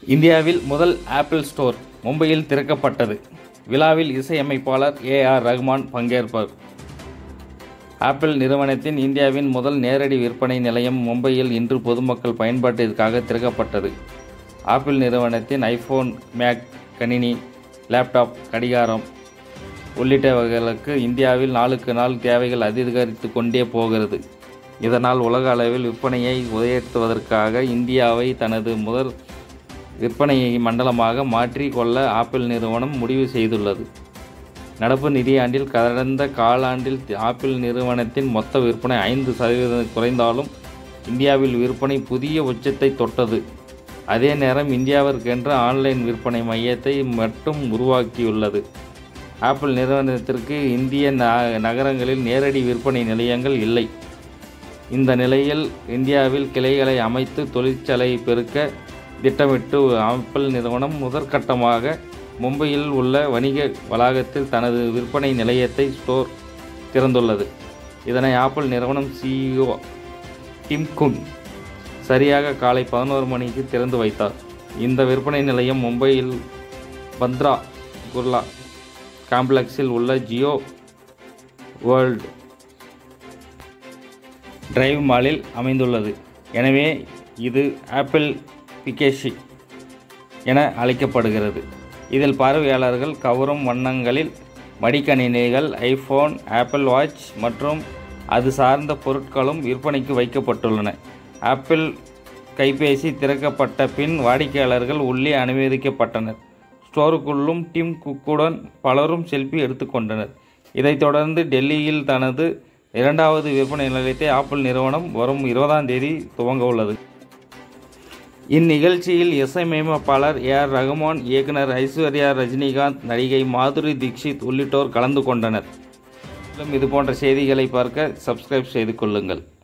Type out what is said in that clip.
இந்தியாவில் முதல் apple store மும்பையில் திறக்கப்பட்டது விழாவில் இசையமைப்பாளர் ஏ ஆர் ரஹ்மான் பங்கேற்பார் ஆப்பிள் நிறுவனத்தின் இந்தியாவின் முதல் நேரடி விற்பனை நிலையம் மும்பையில் இன்று பொதுமக்கள் பயன்பாட்டிற்காக திறக்கப்பட்டது ஆப்பிள் நிறுவனத்தின் ஐபோன் மேக் கணினி லேப்டாப் கடிகாரம் உள்ளிட்டவைகளுக்கு இந்தியாவில் நாளுக்கு நாள் தேவைகள் அதிகரித்து கொண்டே போகிறது இதனால் உலக அளவில் விற்பனையை உயர்த்துவதற்காக இந்தியாவை தனது முதல் விற்பனை மண்டலமாக மாற்றி கொள்ள ஆப்பிள் நிறுவனம் முடிவு செய்துள்ளது நடப்பு நிதியாண்டில் கடந்த காலாண்டில் ஆப்பிள் நிறுவனத்தின் மொத்த விற்பனை ஐந்து சதவீதம் குறைந்தாலும் இந்தியாவில் விற்பனை புதிய உச்சத்தை தொட்டது அதே நேரம் இந்தியாவிற்கென்று ஆன்லைன் விற்பனை மையத்தை மட்டும் உருவாக்கியுள்ளது ஆப்பிள் நிறுவனத்திற்கு இந்திய ந- நகரங்களில் நேரடி விற்பனை நிலையங்கள் இல்லை இந்த நிலையில் இந்தியாவில் கிளைகளை அமைத்து தொழிற்சாலை பெருக்க திட்டமிட்டு ஆப்பிள் நிறுவனம் முதற்கட்டமாக மும்பையில் உள்ள வணிக வளாகத்தில் தனது விற்பனை நிலையத்தை ஸ்டோர் திறந்துள்ளது இதனை ஆப்பிள் நிறுவனம் சிஇஓ டிம் குக் சரியாக காலை பதினோரு மணிக்கு திறந்து வைத்தார் இந்த விற்பனை நிலையம் மும்பையில் பந்த்ரா குர்லா காம்ப்ளெக்ஸில் உள்ள ஜியோ வேர்ல்ட் டிரைவ் மாலில் அமைந்துள்ளது எனவே இது ஆப்பிள் பிகேஷி என அழைக்கப்படுகிறது இதில் பார்வையாளர்கள் கவரும் வண்ணங்களில் மடிக்கணினிகள் ஐபோன் ஆப்பிள் வாட்ச் மற்றும் அது சார்ந்த பொருட்களும் விற்பனைக்கு வைக்கப்பட்டுள்ளன ஆப்பிள் கைபேசி திறக்கப்பட்ட பின் வாடிக்கையாளர்கள் உள்ளே அனுமதிக்கப்பட்டனர் ஸ்டோருக்குள்ளும் டிம் குக்குடன் பலரும் செல்ஃபி எடுத்துக்கொண்டனர் இதைத் தொடர்ந்து டெல்லியில் தனது இரண்டாவது விற்பனை நிலையத்தை ஆப்பிள் நிறுவனம் வரும் இருபதாம் தேதி துவங்க உள்ளது இந்நிகழ்ச்சியில் இசையமைப்பாளர் ஏ ஆர் ரகுமான் இயக்குனர் ஐஸ்வர்யா ரஜினிகாந்த் நடிகை மாதுரி தீக்ஷித் உள்ளிட்டோர் கலந்து கொண்டனர் மேலும் இது போன்ற செய்திகளை பார்க்க சப்ஸ்கிரைப் செய்து கொள்ளுங்கள்